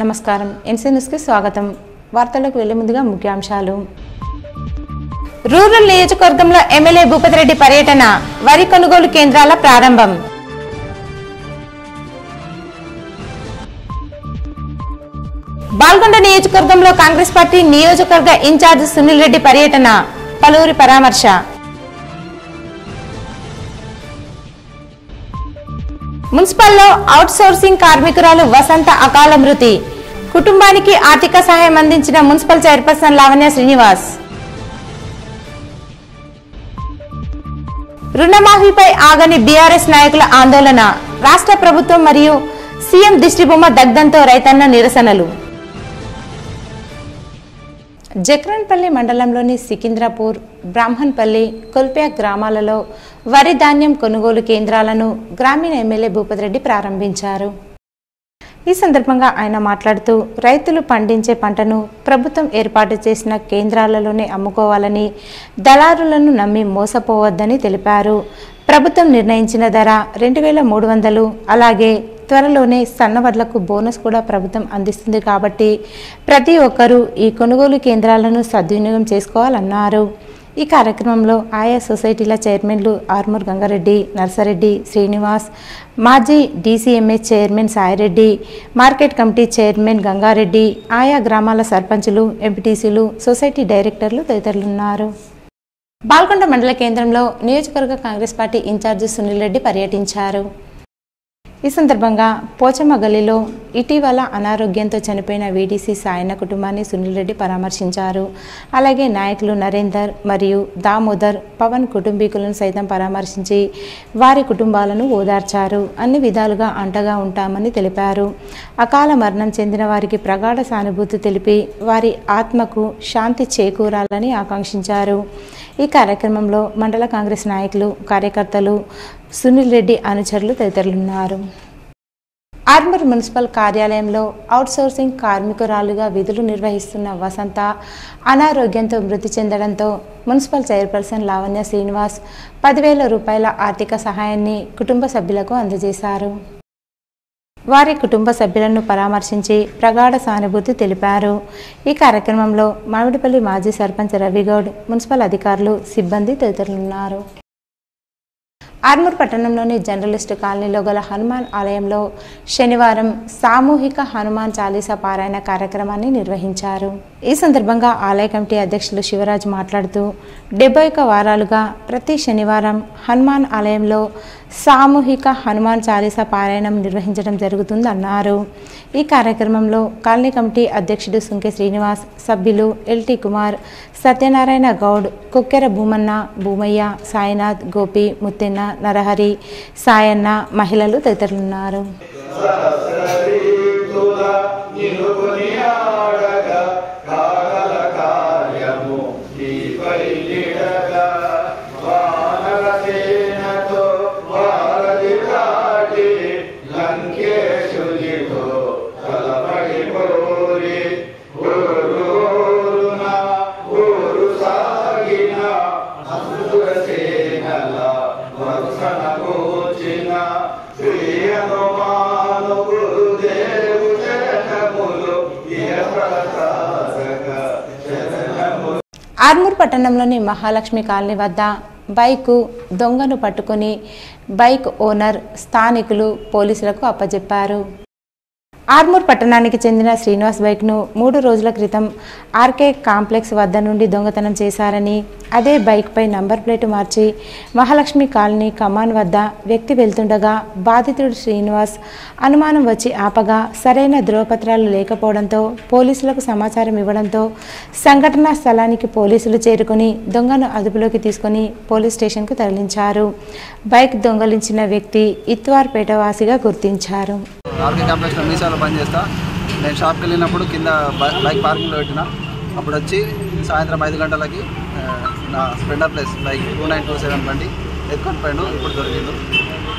నమస్కారం ఎన్సీ న్యూస్కి స్వాగతం వార్తలకు వెళ్లే ముందుగా ముఖ్యాంశాలు రూరల్ నియోజకవర్గంలో ఎమ్మెల్యే భూపతి రెడ్డి పర్యటన వరి కొనుగోలు కేంద్రాల ప్రారంభం బాల్కొండ నియోజకవర్గంలో కాంగ్రెస్ పార్టీ నియోజకవర్గ ఇన్ఛార్జ్ సునీల్ రెడ్డి పర్యటన పలువురి పరామర్శ మున్సిపల్లో అవుట్ సోర్సింగ్ కార్మికురాలు వసంత అకాల మృతి కుటుంబానికి ఆర్థిక సహాయం అందించిన మున్సిపల్ చైర్పర్సన్ లావణ్య శ్రీనివాస్ రుణమాఫీపై ఆగని బీఆర్ఎస్ నాయకుల ఆందోళన రాష్ట్ర ప్రభుత్వం మరియు సీఎం దిష్టిబొమ్మ దగ్ధంతో రైతన్న నిరసనలు జక్రన్పల్లి మండలంలోని సికింద్రాపూర్ బ్రాహ్మణపల్లి కొల్ప్యా గ్రామాలలో వరి ధాన్యం కొనుగోలు కేంద్రాలను గ్రామీణ ఎమ్మెల్యే భూపతిరెడ్డి ప్రారంభించారు ఈ సందర్భంగా ఆయన మాట్లాడుతూ రైతులు పండించే పంటను ప్రభుత్వం ఏర్పాటు చేసిన కేంద్రాలలోనే అమ్ముకోవాలని దళారులను నమ్మి మోసపోవద్దని తెలిపారు ప్రభుత్వం నిర్ణయించిన ధర రెండు వేల మూడు వందలు అలాగే త్వరలోనే సన్నవడ్లకు బోనస్ కూడా ప్రభుత్వం అందిస్తుంది కాబట్టి ప్రతి ఒక్కరూ ఈ కొనుగోలు కేంద్రాలను సద్వినియోగం చేసుకోవాలన్నారు ఈ కార్యక్రమంలో ఆయా సొసైటీల చైర్మన్లు ఆర్మూర్ గంగారెడ్డి నర్సారెడ్డి శ్రీనివాస్ మాజీ DCMA chairman Saireddy market committee chairman Gangareddy ఆయా గ్రామాల సర్పంచులు ఎంపీటీసీలు సొసైటీ డైరెక్టర్లు తదితరులున్నారు బాల్కొండ మండల కేంద్రంలో నియోజకవర్గ కాంగ్రెస్ పార్టీ ఇన్ఛార్జి సునీల్ రెడ్డి పర్యటించారు ఈ సందర్భంగా పోచమ్మ గల్లీలో ఇటీవల అనారోగ్యంతో చనిపోయిన వీడీసీ సాయన కుటుంబాన్ని సునీల్ రెడ్డి పరామర్శించారు అలాగే నాయకులు నరేందర్ మరియు దామోదర్ పవన్ కుటుంబీకులను సైతం పరామర్శించి వారి కుటుంబాలను ఓదార్చారు అన్ని విధాలుగా అంటగా ఉంటామని తెలిపారు అకాల మరణం చెందిన వారికి ప్రగాఢ సానుభూతి తెలిపి వారి ఆత్మకు శాంతి చేకూరాలని ఆకాంక్షించారు ఈ కార్యక్రమంలో మండల కాంగ్రెస్ నాయకులు కార్యకర్తలు సునీల్ రెడ్డి అనుచరులు తదితరులున్నారు ఆర్మూర్ మున్సిపల్ కార్యాలయంలో అవుట్సోర్సింగ్ కార్మికురాలుగా విధులు నిర్వహిస్తున్న వసంత అనారోగ్యంతో మృతి చెందడంతో మున్సిపల్ చైర్పర్సన్ లావణ్య శ్రీనివాస్ పదివేల రూపాయల ఆర్థిక సహాయాన్ని కుటుంబ సభ్యులకు అందజేశారు వారి కుటుంబ సభ్యులను పరామర్శించి ప్రగాఢ సానుభూతి తెలిపారు ఈ కార్యక్రమంలో మామిడిపల్లి మాజీ సర్పంచ్ రవిగౌడ్ మున్సిపల్ అధికారులు సిబ్బంది తదితరులున్నారు ఆర్మూర్ పట్టణంలోని జర్నలిస్టు కాలనీలో గల హనుమాన్ ఆలయంలో శనివారం సామూహిక హనుమాన్ చాలీసా పారాయణ కార్యక్రమాన్ని నిర్వహించారు ఈ సందర్భంగా ఆలయ కమిటీ అధ్యక్షులు శివరాజ్ మాట్లాడుతూ డెబ్బై ఒక వారాలుగా ప్రతి శనివారం హనుమాన్ ఆలయంలో సామూహిక హనుమాన్ చాలీసా పారాయణం నిర్వహించడం జరుగుతుందన్నారు ఈ కార్యక్రమంలో కాలనీ కమిటీ అధ్యక్షుడు సుంకె శ్రీనివాస్ సభ్యులు ఎల్టీ కుమార్ సత్యనారాయణ గౌడ్ కుక్కెర భూమన్న భూమయ్య సాయినాథ్ గోపి ముత్తెన్న నరహరి సాయన్న మహిళలు తదితరులున్నారు ఆర్మూర్ పట్టణంలోని మహాలక్ష్మి కాలనీ వద్ద బైకు దొంగను పట్టుకుని బైక్ ఓనర్ స్థానికులు పోలీసులకు అప్పజెప్పారు ఆర్మూర్ పట్టణానికి చెందిన శ్రీనివాస్ బైక్ను మూడు రోజుల క్రితం ఆర్కే కాంప్లెక్స్ వద్ద నుండి దొంగతనం చేశారని అదే బైక్పై నంబర్ ప్లేటు మార్చి మహాలక్ష్మి కాలనీ కమాన్ వద్ద వ్యక్తి వెళ్తుండగా బాధితుడు శ్రీనివాస్ అనుమానం వచ్చి ఆపగా సరైన ధ్రువపత్రాలు లేకపోవడంతో పోలీసులకు సమాచారం ఇవ్వడంతో సంఘటనా స్థలానికి పోలీసులు చేరుకుని దొంగను అదుపులోకి తీసుకుని పోలీస్ స్టేషన్కు తరలించారు బైక్ దొంగలించిన వ్యక్తి ఇత్వార్పేట వాసిగా గుర్తించారు ఆర్కే కాంప్లెక్స్లో మీసాలో పనిచేస్తా నేను షాప్కి వెళ్ళినప్పుడు కింద బై- బైక్ పార్కింగ్లో పెట్టిన అప్పుడు వచ్చి సాయంత్రం ఐదు గంటలకి ఆ, నా Splendor plus bike two nine two seven బండి ఎత్తుకొని పోయిండు ఇప్పుడు దొరికిండు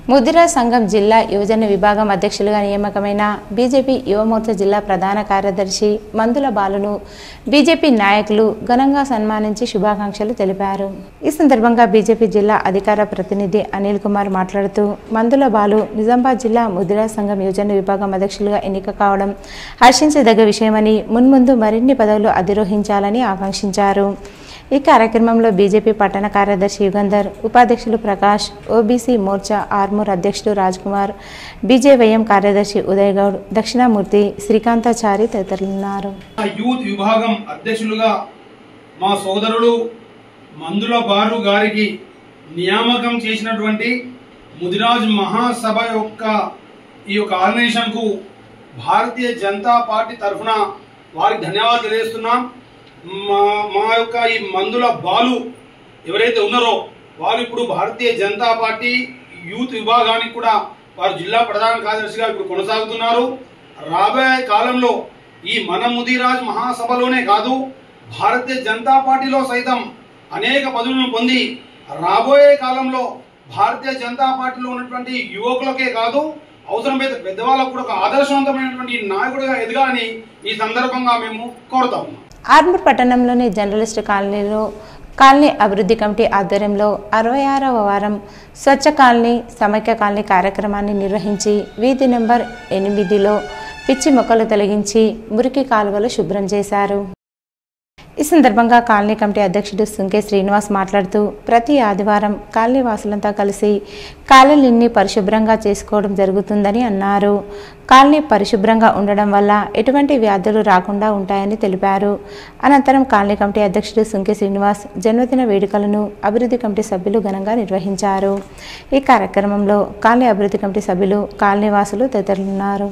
ముదిరా సంఘం జిల్లా యువజన విభాగం అధ్యక్షులుగా నియామకమైన బీజేపీ యువమోర్చా జిల్లా ప్రధాన కార్యదర్శి మందుల బాలును బీజేపీ నాయకులు ఘనంగా సన్మానించి శుభాకాంక్షలు తెలిపారు ఈ సందర్భంగా బీజేపీ జిల్లా అధికార ప్రతినిధి అనిల్ కుమార్ మాట్లాడుతూ మందుల బాలు నిజామాబాద్ జిల్లా ముదిరా సంఘం యువజన విభాగం అధ్యక్షులుగా ఎన్నిక కావడం హర్షించదగ్గ విషయమని మున్ముందు మరిన్ని పదవులు అధిరోహించాలని ఆకాంక్షించారు ఈ కార్యక్రమంలో బీజేపీ పట్టణ కార్యదర్శి యుగంధర్ ఉపాధ్యక్షులు ప్రకాష్ ఓబీసీ మోర్చా ఆర్మూర్ అధ్యక్షుడు రాజ్కుమార్ బీజేవైఎం కార్యదర్శి ఉదయ్ గౌడ్ దక్షిణామూర్తి శ్రీకాంతాచారి తదితరులున్నారు ఆ యూత్ విభాగం అధ్యక్షులుగా మా సోదరుడు మందుల బారు గారికి నియామకం చేసినటువంటి ముదిరాజ్ మహాసభ యొక్క ఈ యొక్క ఆర్గనైజేషన్కు భారతీయ జనతా పార్టీ తరఫున వారికి ధన్యవాదాలు తెలియజేస్తున్నాం మా మా యొక్క ఈ మందుల బాలు ఎవరైతే ఉన్నారో వారు ఇప్పుడు భారతీయ జనతా పార్టీ యూత్ విభాగానికి కూడా వారు జిల్లా ప్రధాన కార్యదర్శిగా ఇప్పుడు కొనసాగుతున్నారు రాబోయే కాలంలో ఈ మన ముదిరాజ్ మహాసభలోనే కాదు భారతీయ జనతా పార్టీలో సైతం అనేక పదవులను పొంది రాబోయే కాలంలో భారతీయ జనతా పార్టీలో ఉన్నటువంటి యువకులకే కాదు అవసరమైతే పెద్దవాళ్ళకు కూడా ఒక ఆదర్శవంతమైనటువంటి నాయకుడిగా ఎదగాలని ఈ సందర్భంగా మేము కోరుతా ఉన్నాం ఆర్మూర్ పట్టణంలోని జర్నలిస్ట్ కాలనీలో కాలనీ అభివృద్ధి కమిటీ ఆధ్వర్యంలో అరవై ఆరవ వారం స్వచ్ఛ కాలనీ సమైక్య కాలనీ కార్యక్రమాన్ని నిర్వహించి వీధి నెంబర్ ఎనిమిదిలో పిచ్చి మొక్కలు తొలగించి మురికి కాలువలు శుభ్రం చేశారు ఈ సందర్భంగా కాలనీ కమిటీ అధ్యక్షుడు సుంకే శ్రీనివాస్ మాట్లాడుతూ ప్రతి ఆదివారం కాలనీ వాసులంతా కలిసి కాలనీని పరిశుభ్రంగా చేసుకోవడం జరుగుతుందని అన్నారు కాలనీ పరిశుభ్రంగా ఉండడం వల్ల ఎటువంటి వ్యాధులు రాకుండా ఉంటాయని తెలిపారు అనంతరం కాలనీ కమిటీ అధ్యక్షుడు సుంకే శ్రీనివాస్ జన్మదిన వేడుకలను అభివృద్ధి కమిటీ సభ్యులు ఘనంగా నిర్వహించారు ఈ కార్యక్రమంలో కాలనీ అభివృద్ధి కమిటీ సభ్యులు కాలనీ వాసులు తదితరులున్నారు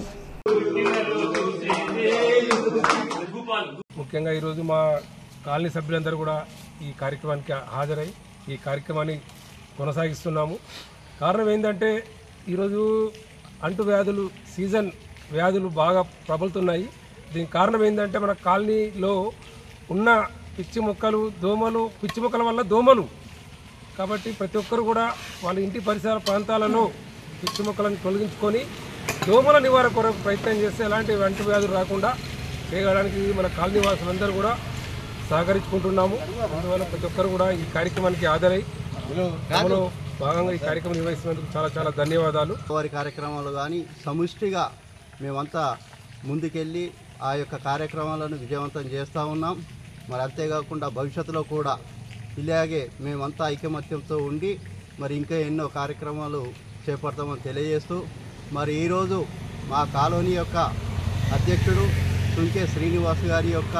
ముఖ్యంగా ఈరోజు మా కాలనీ సభ్యులందరూ కూడా ఈ కార్యక్రమానికి హాజరై ఈ కార్యక్రమాన్ని కొనసాగిస్తున్నాము కారణం ఏంటంటే ఈరోజు అంటు వ్యాధులు సీజన్ వ్యాధులు బాగా ప్రబలుతున్నాయి దీనికి కారణం ఏంటంటే మన కాలనీలో ఉన్న పిచ్చి మొక్కలు దోమలు పిచ్చి మొక్కల వల్ల దోమలు కాబట్టి ప్రతి ఒక్కరు కూడా వాళ్ళ ఇంటి పరిసర ప్రాంతాలలో పిచ్చి మొక్కలను తొలగించుకొని దోమల నివారణ కొరకు ప్రయత్నం చేస్తే ఎలాంటి అంటు వ్యాధులు రాకుండా చేయడానికి మన కాలనీ వాసులందరూ కూడా సహకరించుకుంటున్నాము అందువల్ల ప్రతి ఒక్కరు కూడా ఈ కార్యక్రమానికి హాజరై అందులో భాగంగా ఈ కార్యక్రమం నిర్వహిస్తున్నందుకు చాలా చాలా ధన్యవాదాలు వారి కార్యక్రమాలు కానీ సమిష్టిగా మేమంతా ముందుకెళ్ళి ఆ యొక్క కార్యక్రమాలను విజయవంతం చేస్తూ ఉన్నాం మరి అంతేకాకుండా భవిష్యత్తులో కూడా ఇలాగే మేమంతా ఐకమత్యంతో ఉండి మరి ఇంకా ఎన్నో కార్యక్రమాలు చేపడతామని తెలియజేస్తూ మరి ఈరోజు మా కాలనీ యొక్క అధ్యక్షుడు సుంకే శ్రీనివాస్ గారి యొక్క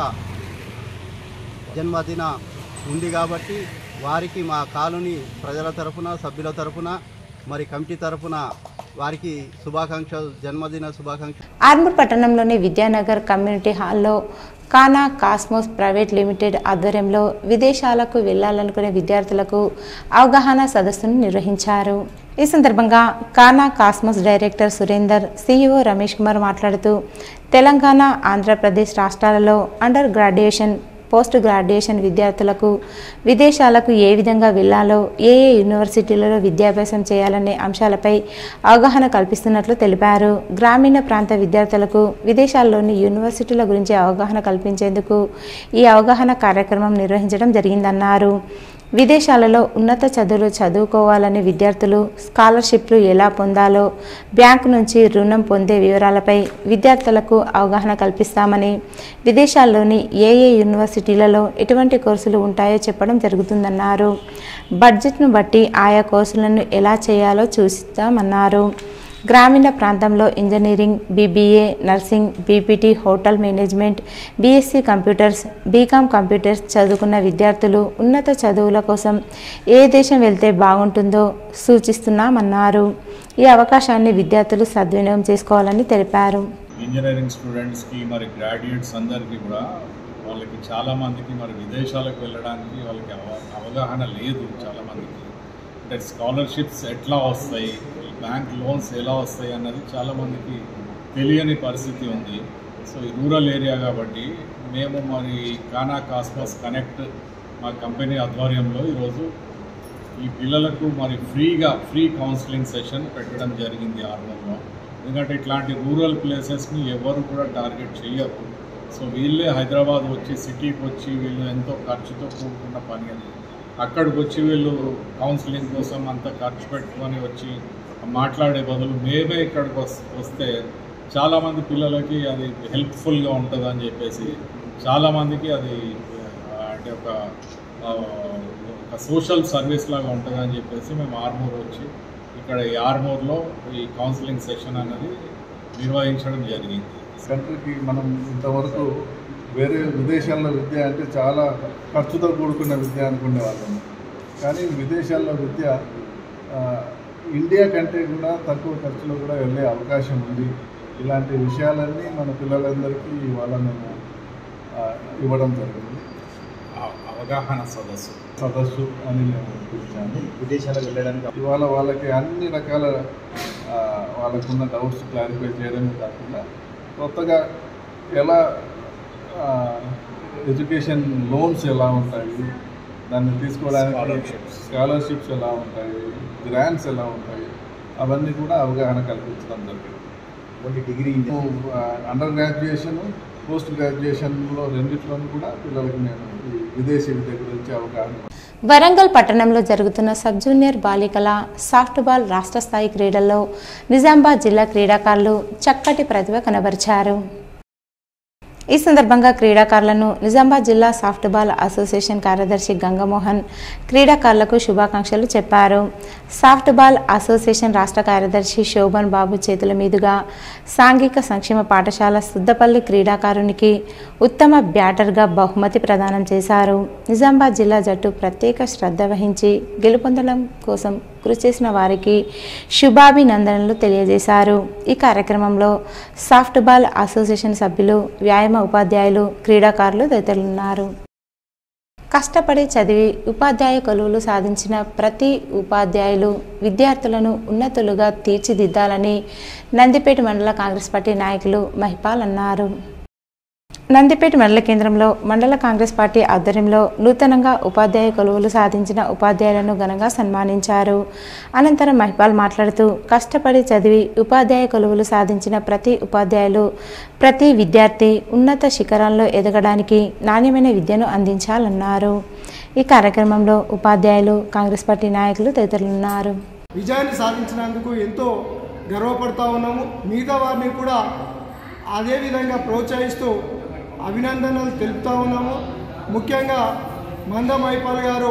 జన్మదిన ఉంది కాబట్టి వారికి మా కాలనీ ప్రజల తరపున సభ్యుల తరపున మరి కమిటీ తరపున వారికి శుభాకాంక్షలు జన్మదిన శుభాకాంక్షలు ఆర్మూర్ పట్టణంలోని విద్యానగర్ కమ్యూనిటీ హాల్లో కానా కాస్మోస్ ప్రైవేట్ లిమిటెడ్ ఆధ్వర్యంలో విదేశాలకు వెళ్లాలనుకునే విద్యార్థులకు అవగాహన సదస్సును నిర్వహించారు ఈ సందర్భంగా కానా Cosmos director Surender CEO Ramesh Kumar మాట్లాడుతూ తెలంగాణ ఆంధ్రప్రదేశ్ రాష్ట్రాలలో అండర్ గ్రాడ్యుయేషన్ పోస్ట్ గ్రాడ్యుయేషన్ విద్యార్థులకు విదేశాలకు ఏ విధంగా వెళ్లాలో ఏ ఏ యూనివర్సిటీలలో విద్యాభ్యాసం చేయాలనే అంశాలపై అవగాహన కల్పిస్తున్నట్లు తెలిపారు గ్రామీణ ప్రాంత విద్యార్థులకు విదేశాల్లోని యూనివర్సిటీల గురించి అవగాహన కల్పించేందుకు ఈ అవగాహన కార్యక్రమం నిర్వహించడం జరిగిందన్నారు విదేశాలలో ఉన్నత చదువులు చదువుకోవాలని విద్యార్థులు స్కాలర్షిప్లు ఎలా పొందాలో బ్యాంకు నుంచి రుణం పొందే వివరాలపై విద్యార్థులకు అవగాహన కల్పిస్తామని విదేశాల్లోని ఏ ఏ యూనివర్సిటీలలో ఎటువంటి కోర్సులు ఉంటాయో చెప్పడం జరుగుతుందన్నారు బడ్జెట్ను బట్టి ఆయా కోర్సులను ఎలా చేయాలో చూస్తామన్నారు గ్రామీణ ప్రాంతంలో engineering BBA nursing BPT hotel management BSc computers BCom computers చదువుకున్న విద్యార్థులు ఉన్నత చదువుల కోసం ఏ దేశం వెళ్తే బాగుంటుందో సూచిస్తున్నామన్నారు ఈ అవకాశాన్ని విద్యార్థులు సద్వినియోగం చేసుకోవాలని తెలిపారు ఇంజనీరింగ్ స్టూడెంట్స్కి మరి గ్రాడ్యుయేట్స్ అందరికీ కూడా వాళ్ళకి చాలామందికి మరి విదేశాలకు వెళ్ళడానికి వాళ్ళకి అవ అవగాహన లేదు చాలామందికి అంటే స్కాలర్షిప్స్ ఎట్లా వస్తాయి బ్యాంక్ లోన్స్ ఎలా వస్తాయి అన్నది చాలామందికి తెలియని పరిస్థితి ఉంది సో ఈ రూరల్ ఏరియా కాబట్టి మేము మరి కానా కాస్మస్ కనెక్ట్ మా కంపెనీ ఆధ్వర్యంలో ఈరోజు ఈ పిల్లలకు మరి ఫ్రీగా ఫ్రీ కౌన్సిలింగ్ సెషన్ పెట్టడం జరిగింది ఆర్మర్లో ఎందుకంటే ఇట్లాంటి రూరల్ ప్లేసెస్ని ఎవరు కూడా టార్గెట్ చేయరు సో వీళ్ళే హైదరాబాద్ వచ్చి సిటీకి వచ్చి వీళ్ళు ఎంతో ఖర్చుతో కూడుకున్న పని అది అక్కడికి వచ్చి వీళ్ళు కౌన్సిలింగ్ కోసం అంత ఖర్చు పెట్టుకొని వచ్చి మాట్లాడే బదులు మేమే ఇక్కడికి వస్- వస్తే చాలామంది పిల్లలకి అది హెల్ప్ఫుల్గా ఉంటుంది అని చెప్పేసి చాలామందికి అది ఆ, అంటే ఒక ఆ, ఒక సోషల్ సర్వీస్ లాగా ఉంటుంది అని చెప్పేసి మేము ఆర్మూర్ వచ్చి ఇక్కడ ఈ ఆర్మూర్లో ఈ కౌన్సిలింగ్ సెషన్ అనేది నిర్వహించడం జరిగింది కంట్రీకి మనం ఇంతవరకు వేరే విదేశాల్లో విద్య అంటే చాలా ఖర్చుతో కూడుకున్న విద్య అనుకునే వాళ్ళము కానీ విదేశాల్లో విద్య ఆ, ఇండియా కంటే కూడా తక్కువ ఖర్చులో కూడా వెళ్ళే అవకాశం ఉంది ఇలాంటి విషయాలన్నీ మన పిల్లలందరికీ ఇవాళ మేము ఆ, ఇవ్వడం జరిగింది ఆ అవగాహన సదస్సు సదస్సు అని మేము పిలిచాము విదేశాలకు వెళ్ళడానికి ఇవాళ వాళ్ళకి అన్ని రకాల ఆ, వాళ్ళకున్న డౌట్స్ క్లారిఫై చేయడమే కాకుండా కొత్తగా ఎలా ఎడ్యుకేషన్ లోన్స్ ఎలా ఉంటాయి దాన్ని తీసుకోవడానికి Scholarships. స్కాలర్షిప్స్ ఎలా ఉంటాయి గ్రాంట్స్ ఎలా ఉంటాయి అవన్నీ కూడా అవగాహన కల్పించడం జరిగింది only degree under graduation post గ్రాడ్యుయేషన్లో రెండిట్లోనూ కూడా పిల్లలకి నేను ఈ విదేశీ విద్య గురించి అవగాహన వరంగల్ పట్టణంలో జరుగుతున్న సబ్ జూనియర్ బాలికల సాఫ్ట్బాల్ రాష్ట్ర స్థాయి క్రీడల్లో నిజామాబాద్ జిల్లా క్రీడాకారులు చక్కటి ప్రతిభ కనబరిచారు ఈ సందర్భంగా క్రీడాకారులను నిజామాబాద్ జిల్లా సాఫ్ట్బాల్ అసోసియేషన్ కార్యదర్శి గంగమోహన్ క్రీడాకారులకు శుభాకాంక్షలు చెప్పారు సాఫ్ట్బాల్ అసోసియేషన్ రాష్ట్ర కార్యదర్శి శోభన్ బాబు చేతుల మీదుగా సాంఘిక సంక్షేమ పాఠశాల సుద్దపల్లి క్రీడాకారునికి ఉత్తమ బ్యాటర్గా బహుమతి ప్రదానం చేశారు నిజామాబాద్ జిల్లా జట్టు ప్రత్యేక శ్రద్ధ వహించి గెలుపొందడం కోసం కృషి చేసిన వారికి శుభాభినందనలు తెలియజేశారు ఈ కార్యక్రమంలో సాఫ్ట్బాల్ అసోసియేషన్ సభ్యులు వ్యాయామ ఉపాధ్యాయులు క్రీడాకారులు తదితరులున్నారు కష్టపడి చదివి ఉపాధ్యాయ కొలువులు సాధించిన ప్రతి ఉపాధ్యాయులు విద్యార్థులను ఉన్నతులుగా తీర్చిదిద్దాలని నందిపేట మండల కాంగ్రెస్ పార్టీ నాయకులు మహిపాల్ అన్నారు నందిపేట మండల కేంద్రంలో మండల కాంగ్రెస్ పార్టీ ఆధ్వర్యంలో నూతనంగా ఉపాధ్యాయ కొలువులు సాధించిన ఉపాధ్యాయులను ఘనంగా సన్మానించారు అనంతరం మహిపాల్ మాట్లాడుతూ కష్టపడి చదివి ఉపాధ్యాయ కొలువులు సాధించిన ప్రతి ఉపాధ్యాయులు ప్రతి విద్యార్థి ఉన్నత శిఖరాల్లో ఎదగడానికి నాణ్యమైన విద్యను అందించాలన్నారు ఈ కార్యక్రమంలో ఉపాధ్యాయులు కాంగ్రెస్ పార్టీ నాయకులు తదితరులున్నారు విజయాన్ని సాధించినందుకు ఎంతో గర్వపడతా ఉన్నాము మిగతా వారిని కూడా అదే విధంగా ప్రోత్సహిస్తూ అభినందనలు తెలుపుతా ఉన్నాము ముఖ్యంగా మంద మైపాల్ గారు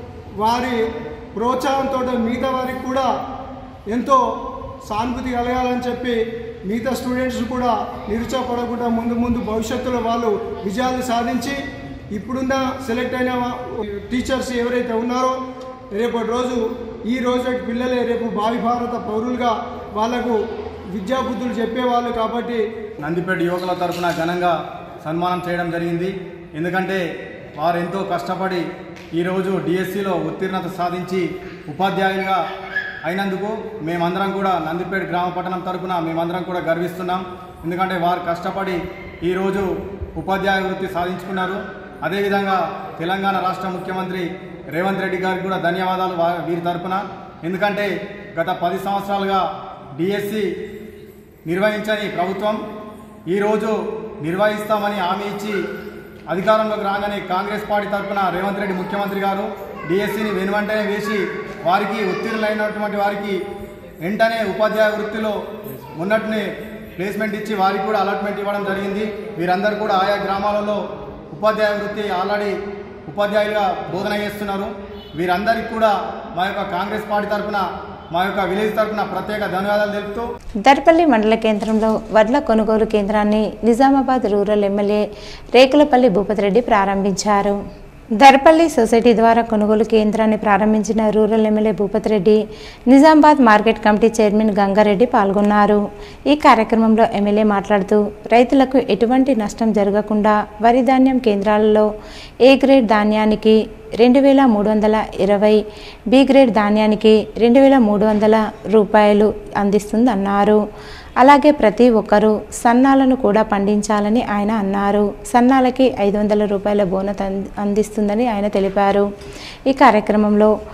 వారి ప్రోత్సాహంతో మిగతా వారికి కూడా ఎంతో సానుభూతి కలగాలని చెప్పి మిగతా స్టూడెంట్స్ కూడా నిరుత్సాహపడకుండా ముందు ముందు భవిష్యత్తులో వాళ్ళు విజయాలు సాధించి ఇప్పుడున్న సెలెక్ట్ అయిన టీచర్స్ ఎవరైతే ఉన్నారో రేపటి రోజు ఈ రోజు పిల్లలే రేపు భావి భారత పౌరులుగా వాళ్లకు విద్యాబుద్ధులు చెప్పేవాళ్ళు కాబట్టి నందిపేట యువకుల తరఫున ఘనంగా సన్మానం చేయడం జరిగింది ఎందుకంటే వారు ఎంతో కష్టపడి ఈరోజు డిఎస్సిలో ఉత్తీర్ణత సాధించి ఉపాధ్యాయులుగా అయినందుకు మేమందరం కూడా నందిపేట గ్రామ పట్టణం తరఫున మేమందరం కూడా గర్విస్తున్నాం ఎందుకంటే వారు కష్టపడి ఈరోజు ఉపాధ్యాయ వృత్తి సాధించుకున్నారు అదేవిధంగా తెలంగాణ రాష్ట్ర ముఖ్యమంత్రి రేవంత్ రెడ్డి గారికి కూడా ధన్యవాదాలు వా- వీరి తరఫున ఎందుకంటే గత పది సంవత్సరాలుగా డిఎస్సి నిర్వహించని ప్రభుత్వం ఈరోజు నిర్వహిస్తామని హామీ ఇచ్చి అధికారంలోకి రాగానే కాంగ్రెస్ పార్టీ తరఫున రేవంత్ రెడ్డి ముఖ్యమంత్రి గారు డిఎస్సిని వెనువెంటనే వేసి వారికి ఉత్తీర్ణులైనటువంటి వారికి వెంటనే ఉపాధ్యాయ వృత్తిలో ఉన్నట్టునే ప్లేస్మెంట్ ఇచ్చి వారికి కూడా అలాట్మెంట్ ఇవ్వడం జరిగింది వీరందరూ కూడా ఆయా గ్రామాలలో ఉపాధ్యాయ వృత్తి ఆల్రెడీ ఉపాధ్యాయులుగా బోధన చేస్తున్నారు వీరందరికీ కూడా మా యొక్క కాంగ్రెస్ పార్టీ తరఫున మా యొక్క విలేజ్ తరఫున ప్రత్యేక ధన్యవాదాలు తెలుపుతూ దర్పల్లి మండల కేంద్రంలో వడ్ల కొనుగోలు కేంద్రాన్ని నిజామాబాద్ రూరల్ ఎమ్మెల్యే రేకులపల్లి భూపతి రెడ్డి ప్రారంభించారు దర్పల్లి సొసైటీ ద్వారా కొనుగోలు కేంద్రాన్ని ప్రారంభించిన rural MLA Bhupathi Reddy Nizamabad market committee chairman Gangareddy పాల్గొన్నారు ఈ కార్యక్రమంలో ఎమ్మెల్యే మాట్లాడుతూ రైతులకు ఎటువంటి నష్టం జరగకుండా వరి ధాన్యం కేంద్రాలలో ఏ గ్రేడ్ ధాన్యానికి రెండు వేల మూడు వందల ఇరవై బి గ్రేడ్ ధాన్యానికి రెండు వేల మూడు వందల రూపాయలు అందిస్తుందన్నారు అలాగే ప్రతి ఒక్కరూ సన్నాలను కూడా పండించాలని ఆయన అన్నారు సన్నాలకి ఐదు వందల రూపాయల బోనస్ అంది- అందిస్తుందని ఆయన తెలిపారు ఈ కార్యక్రమంలో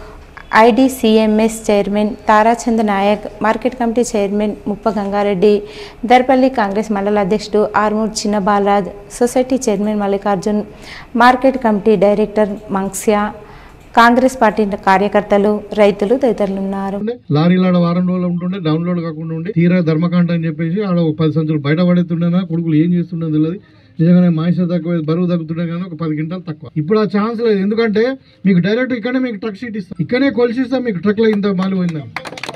IDCMS chairman Tarachand Naik market committee chairman Muppa Gangareddy Darpalli Congress మండల అధ్యక్షుడు Armoor Chinna Balraj society chairman Mallikarjun market committee director Manksya Congress party కార్యకర్తలు రైతులు తదితరులు ఉన్నారు లారీలు ఆడ వారం రోజులు ఉంటుండే డౌన్లోడ్ కాకుండా ఉండి తీరా ధర్మకాండ అని చెప్పేసి ఆడ ఒక పది సంచులు బయట పడేస్తుండేనా కొడుకులు ఏం చేస్తుండే తెలియదు నిజంగానే మాయిష తక్కువ బరువు తగ్గుతుండే కానీ ఒక పది క్వింటాలు తక్కువ ఇప్పుడు ఆ ఛాన్స్ లేదు ఎందుకంటే మీకు డైరెక్ట్ ఇక్కడే మీకు ట్రక్ షీట్ ఇస్తాం ఇక్కడే కొలిసిస్తాం మీకు ట్రక్లో ఇంత మాలు పోయిందని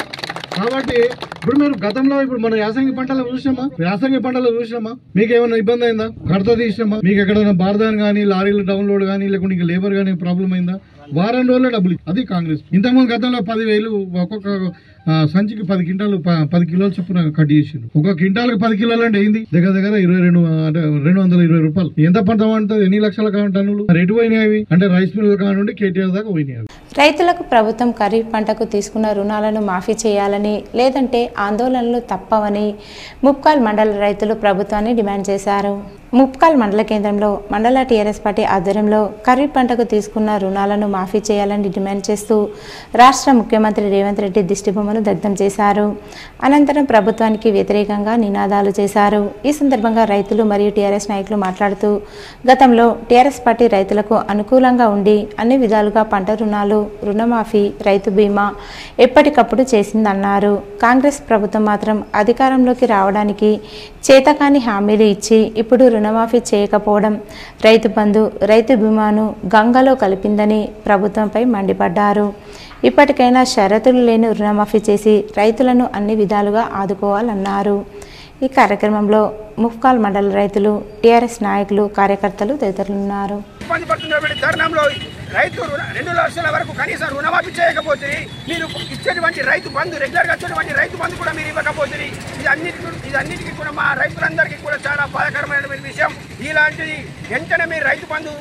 కాబట్టి ఇప్పుడు మీరు గతంలో ఇప్పుడు మన యాసంగి పంటలు చూసినామా యాసంగి పంటలు చూసినామా మీకు ఏమైనా ఇబ్బంది అయిందా కడత తీసినామా మీకు ఎక్కడైనా బార్దాన్ కానీ లారీలు డౌన్లోడ్ కానీ లేకుంటే ఇంకా లేబర్ కానీ ప్రాబ్లం అయిందా వారం రోజుల్లో డబ్బులు ఇచ్చి- అది కాంగ్రెస్ ఇంతకుముందు గతంలో పదివేలు ఒక్కొక్క ఆ, సంచికి పది క్వింటాలు ప- పది కిలోలు చొప్పున కట్ చేసిండు ఒక క్వింటాల్కి పది కిలోలు అంటే ఏంది దగ్గర దగ్గర ఇరవై రెండు ఆ, అంటే రెండు వందల ఇరవై రూపాయలు ఎంత పంట పండుతుంది ఎన్ని లక్షల కావాలి టన్నులు మరి ఎటు పోయినాయి అవి అంటే రైస్ మిల్ కానుండి కేటీఆర్ దాకా పోయినాయి అవి రైతులకు ప్రభుత్వం ఖరీఫ్ పంటకు తీసుకున్న రుణాలను మాఫీ చేయాలని లేదంటే ఆందోళనలు తప్పవని ముప్కాల్ మండల రైతులు ప్రభుత్వాన్ని డిమాండ్ చేశారు ముప్కాల్ మండల కేంద్రంలో మండల టీఆర్ఎస్ పార్టీ ఆధ్వర్యంలో ఖరీఫ్ పంటకు తీసుకున్న రుణాలను మాఫీ చేయాలని డిమాండ్ చేస్తూ రాష్ట్ర ముఖ్యమంత్రి రేవంత్ రెడ్డి దిష్టిబొమ్మను దగ్ధం చేశారు అనంతరం ప్రభుత్వానికి వ్యతిరేకంగా నినాదాలు చేశారు ఈ సందర్భంగా రైతులు మరియు టీఆర్ఎస్ నాయకులు మాట్లాడుతూ గతంలో టీఆర్ఎస్ పార్టీ రైతులకు అనుకూలంగా ఉండి అన్ని విధాలుగా పంట రుణాలు రుణమాఫీ రైతు బీమా ఎప్పటికప్పుడు చేసిందన్నారు కాంగ్రెస్ ప్రభుత్వం మాత్రం అధికారంలోకి రావడానికి చేతకాని హామీలు ఇచ్చి ఇప్పుడు రుణమాఫీ చేయకపోవడం రైతు బంధు రైతు బీమాను గంగలో కలిపిందని ప్రభుత్వంపై మండిపడ్డారు ఇప్పటికైనా షరతులు లేని రుణమాఫీ చేసి రైతులను అన్ని విధాలుగా ఆదుకోవాలన్నారు ఈ కార్యక్రమంలో ముఫ్కాల్ మండల రైతులు టీఆర్ఎస్ నాయకులు కార్యకర్తలు తదితరులు ఉన్నారు ఇబ్బంది పడుతున్నటువంటి తరుణంలో రైతు రుణ రెండు లక్షల వరకు కనీసం రుణమాఫీ చేయకపోతే మీరు ఇచ్చేటువంటి రైతు బంధు రెగ్యులర్గా వచ్చేటువంటి రైతు బంధు కూడా మీరు ఇవ్వకపోతే ఇది అన్నిటి ఇది అన్నిటికీ కూడా మా రైతులందరికీ కూడా చాలా బాధాకరమైనటువంటి విషయం ఇలాంటిది వెంటనే మీరు రైతు బంధు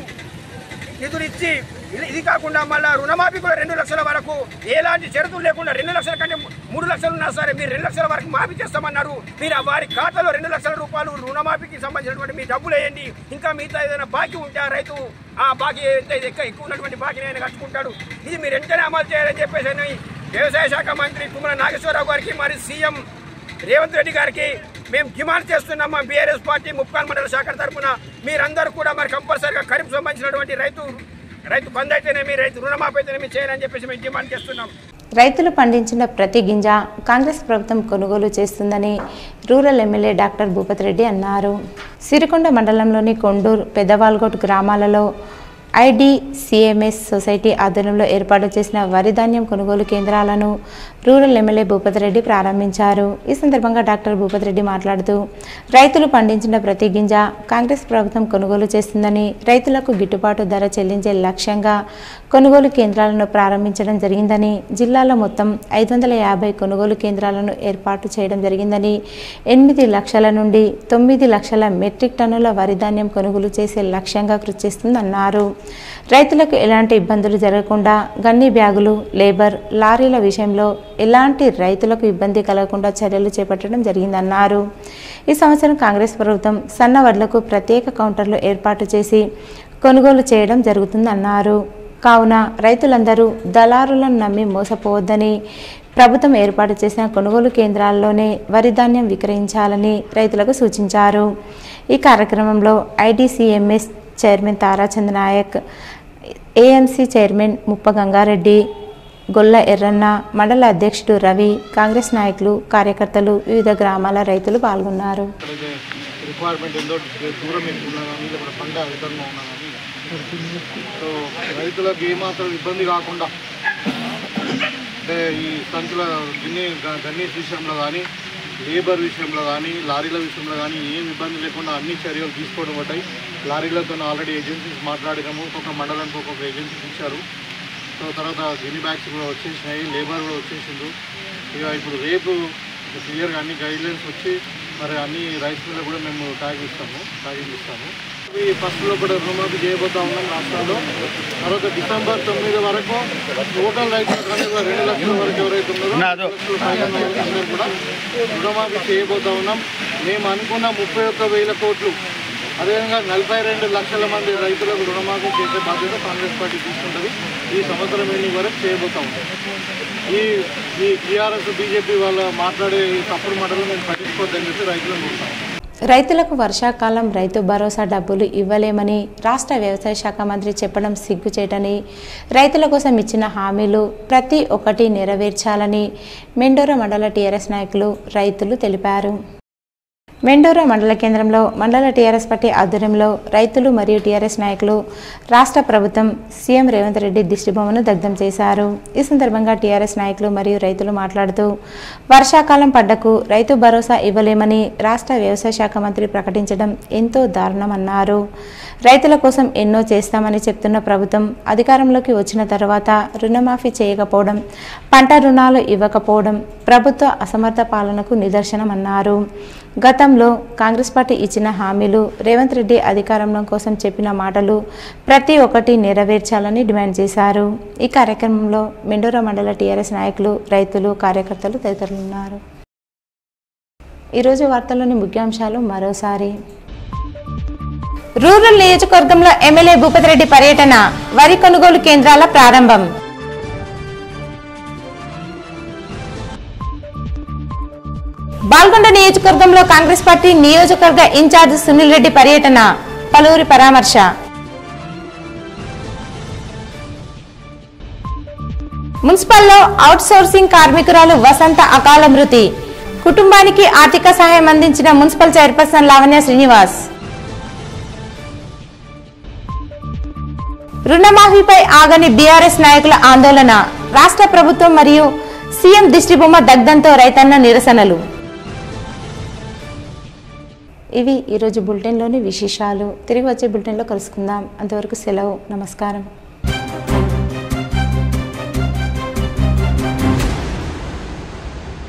నిధులు ఇచ్చి ఇది- ఇది కాకుండా మళ్ళా రుణమాఫీ కూడా రెండు లక్షల వరకు ఎలాంటి షరతులు లేకుండా రెండు లక్షల కంటే మూడు లక్షలు ఉన్నా సరే మీరు రెండు లక్షల వరకు మాఫీ చేస్తామన్నారు మీరు ఆ వారి ఖాతాలో రెండు లక్షల రూపాయలు రుణమాఫీకి సంబంధించినటువంటి మీ డబ్బులు వేయండి ఇంకా మిగతా ఏదైనా బాకీ ఉంటే ఆ రైతు ఆ బాకీ ఎంత ఎక్కువ ఎక్కువ ఉన్నటువంటి బాకీని ఆయన కట్టుకుంటాడు ఇది మీరు వెంటనే అమలు చేయాలని చెప్పేసి అని వ్యవసాయ శాఖ మంత్రి కుమ్మల నాగేశ్వరరావు గారికి మరి సీఎం రేవంత్ రెడ్డి గారికి మేము డిమాండ్ చేస్తున్నాం మా బీఆర్ఎస్ పార్టీ ముప్పాన్ మండల శాఖ తరఫున మీరందరూ కూడా మరి కంపల్సరీగా ఖరీఫ్ సంబంధించినటువంటి రైతు రైతు బంద్ అయితేనేమి రైతు రుణమాఫీ అయితేనేమి చేయాలని చెప్పేసి మేము డిమాండ్ చేస్తున్నాం రైతులు పండించిన ప్రతి గింజ కాంగ్రెస్ ప్రభుత్వం కొనుగోలు చేస్తుందని rural MLA doctor Bhupathi Reddy అన్నారు సిరికొండ మండలంలోని కొండూరు పెదవాల్గోట్ గ్రామాలలో ఐడిసిఎంఎస్ సొసైటీ ఆధ్వర్యంలో ఏర్పాటు చేసిన వరి ధాన్యం కొనుగోలు కేంద్రాలను రూరల్ ఎమ్మెల్యే భూపతి రెడ్డి ప్రారంభించారు ఈ సందర్భంగా డాక్టర్ భూపతి రెడ్డి మాట్లాడుతూ రైతులు పండించిన ప్రతి గింజ కాంగ్రెస్ ప్రభుత్వం కొనుగోలు చేస్తుందని రైతులకు గిట్టుబాటు ధర చెల్లించే లక్ష్యంగా కొనుగోలు కేంద్రాలను ప్రారంభించడం జరిగిందని జిల్లాలో మొత్తం ఐదు వందల యాభై కొనుగోలు కేంద్రాలను ఏర్పాటు చేయడం జరిగిందని ఎనిమిది లక్షల నుండి తొమ్మిది లక్షల మెట్రిక్ టన్నుల వరి ధాన్యం కొనుగోలు చేసే లక్ష్యంగా కృషి చేస్తుందన్నారు రైతులకు ఎలాంటి ఇబ్బందులు జరగకుండా గన్ని బ్యాగులు లేబర్ లారీల విషయంలో ఎలాంటి రైతులకు ఇబ్బంది కలగకుండా చర్యలు చేపట్టడం జరిగిందన్నారు ఈ సంవత్సరం కాంగ్రెస్ ప్రభుత్వం సన్న వడ్లకు ప్రత్యేక కౌంటర్లు ఏర్పాటు చేసి కొనుగోలు చేయడం జరుగుతుందన్నారు కావున రైతులందరూ దళారులను నమ్మి మోసపోవద్దని ప్రభుత్వం ఏర్పాటు చేసిన కొనుగోలు కేంద్రాల్లోనే వరి ధాన్యం విక్రయించాలని రైతులకు సూచించారు ఈ కార్యక్రమంలో IDCMS chairman Tarachand Naik AMC chairman Muppa Gangareddy గొల్ల ఎర్రన్న మండల అధ్యక్షుడు రవి కాంగ్రెస్ నాయకులు కార్యకర్తలు వివిధ గ్రామాల రైతులు పాల్గొన్నారు రిక్వైర్మెంట్ ఎంతో దూరం ఎక్కువ ఉన్నా కానీ లేకపోతే పంట అధికంగా ఉన్నా కానీ సో రైతులకు ఏమాత్రం ఇబ్బంది కాకుండా అంటే ఈ సంచుల గిన్నె గ- గన్నేస్ విషయంలో కానీ లేబర్ విషయంలో కానీ లారీల విషయంలో కానీ ఏం ఇబ్బంది లేకుండా అన్ని చర్యలు తీసుకోవడం పట్టాయి లారీలతో ఆల్రెడీ ఏజెన్సీస్ మాట్లాడినాము ఒక్కొక్క మండలానికి ఒక్కొక్క ఏజెన్సీస్ ఇచ్చారు సో తర్వాత గిన్ని బ్యాగ్స్ కూడా వచ్చేసినాయి లేబర్ కూడా వచ్చేసిండ్రు ఇక ఇప్పుడు రేపు క్లియర్గా అన్ని గైడ్లైన్స్ వచ్చి మరి అన్ని రైస్ మిల్ కూడా మేము ట్యాగ్ ఇస్తాము ట్యాగింగ్ ఇస్తాము ఈ ఫస్ట్లో కూడా రుణమాఫీ చేయబోతా ఉన్నాం రాష్ట్రంలో తర్వాత డిసెంబర్ తొమ్మిది వరకు టోటల్ రైతులు కానీ రెండు లక్షల వరకు ఎవరైతే ఉన్నారో రెండు లక్షల పైన ఉన్న వాళ్ళందరూ కూడా రుణమాఫీ చేయబోతా ఉన్నాం మేము అనుకున్న ముప్పై ఒక్క వేల కోట్లు అదేవిధంగా నలభై రెండు లక్షల మంది రైతులకు రుణమాఫీ చేసే బాధ్యత కాంగ్రెస్ పార్టీ తీసుకుంటుంది ఈ సంవత్సరం ఎన్ని వరకు చేయబోతా ఉంటాం ఈ ఈ టీఆర్ఎస్ బీజేపీ వాళ్ళ మాట్లాడే ఈ తప్పుడు మాటలు నేను పట్టించుకోవద్దని చెప్పి రైతులను కోరుతాను రైతులకు వర్షాకాలం రైతు భరోసా డబ్బులు ఇవ్వలేమని రాష్ట్ర వ్యవసాయ శాఖ మంత్రి చెప్పడం సిగ్గుచేటని రైతుల కోసం ఇచ్చిన హామీలు ప్రతి ఒక్కటి నెరవేర్చాలని మెండోర మండల టీఆర్ఎస్ నాయకులు రైతులు తెలిపారు మెండోరా మండల కేంద్రంలో మండల టీఆర్ఎస్ పార్టీ ఆధ్వర్యంలో రైతులు మరియు టీఆర్ఎస్ నాయకులు రాష్ట్ర ప్రభుత్వం సీఎం రేవంత్ రెడ్డి దిష్టిబొమ్మను దగ్ధం చేశారు ఈ సందర్భంగా టీఆర్ఎస్ నాయకులు మరియు రైతులు మాట్లాడుతూ వర్షాకాలం పడ్డకు రైతు భరోసా ఇవ్వలేమని రాష్ట్ర వ్యవసాయ శాఖ మంత్రి ప్రకటించడం ఎంతో దారుణమన్నారు రైతుల కోసం ఎన్నో చేస్తామని చెప్తున్న ప్రభుత్వం అధికారంలోకి వచ్చిన తర్వాత రుణమాఫీ చేయకపోవడం పంట రుణాలు ఇవ్వకపోవడం ప్రభుత్వ అసమర్థ పాలనకు నిదర్శనమన్నారు గతంలో కాంగ్రెస్ పార్టీ ఇచ్చిన హామీలు రేవంత్ రెడ్డి అధికారంలో కోసం చెప్పిన మాటలు ప్రతి ఒక్కటి నెరవేర్చాలని డిమాండ్ చేశారు ఈ కార్యక్రమంలో మెండోరా మండల టీఆర్ఎస్ నాయకులు రైతులు కార్యకర్తలు తదితరులు ఉన్నారు ఈరోజు వార్తల్లోని ముఖ్యాంశాలు మరోసారి రూరల్ నియోజకవర్గంలో ఎమ్మెల్యే భూపతి రెడ్డి పర్యటన వరి కొనుగోలు కేంద్రాల ప్రారంభం బాల్కొండ నియోజకవర్గంలో కాంగ్రెస్ పార్టీ నియోజకవర్గ ఇన్ఛార్జ్ సునీల్ రెడ్డి పర్యటన పలువురి పరామర్శ మున్సిపల్లో అవుట్ సోర్సింగ్ కార్మికురాలు వసంత అకాల మృతి కుటుంబానికి ఆర్థిక సహాయం అందించిన మున్సిపల్ చైర్పర్సన్ లావణ్య శ్రీనివాస్ రుణమాఫీపై ఆగని బీఆర్ఎస్ నాయకుల ఆందోళన రాష్ట్ర ప్రభుత్వం మరియు సీఎం దిష్టిబొమ్మ దగ్ధంతో రైతన్న నిరసనలు ఇవి ఈరోజు బులెటిన్లోని విశేషాలు తిరిగి వచ్చే బులెటిన్లో కలుసుకుందాం అంతవరకు సెలవు నమస్కారం